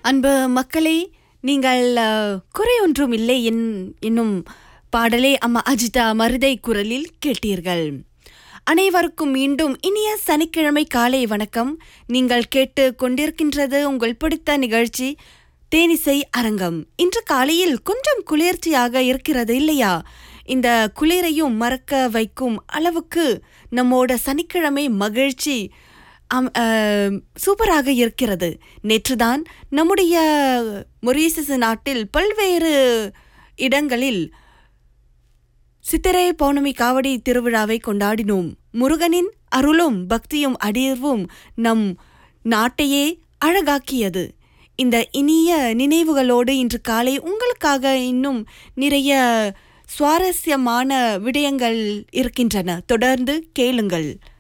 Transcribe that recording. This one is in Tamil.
அன்பு மக்களே நீங்கள் அஹ், குறையொன்றும் இல்லை என் என்னும் பாடலை அம்மா அஜிதா மருதை குரலில் கேட்டீர்கள் அனைவருக்கும் மீண்டும் இனிய சனிக்கிழமை காலை வணக்கம் நீங்கள் கேட்டு கொண்டிருக்கின்றது உங்கள் பிடித்த நிகழ்ச்சி தேனிசை அரங்கம் இன்று காலையில் கொஞ்சம் குளிர்ச்சியாக இருக்கிறது இல்லையா இந்த குளிரையும் மறக்க வைக்கும் அளவுக்கு நம்மோட சனிக்கிழமை மகிழ்ச்சி அம்- அஹ், சூப்பராக இருக்கிறது நேற்றுதான் நம்முடைய மொரீசஸ் நாட்டில் பல்வேறு இடங்களில் சித்திரை பௌர்ணமி காவடி திருவிழாவை கொண்டாடினோம் முருகனின் அருளும் பக்தியும் அடியவும் நம் நாட்டையே அழகாக்கியது இந்த இனிய நினைவுகளோடு இன்று காலை உங்களுக்காக இன்னும் நிறைய சுவாரஸ்யமான விடயங்கள் இருக்கின்றன தொடர்ந்து கேளுங்கள்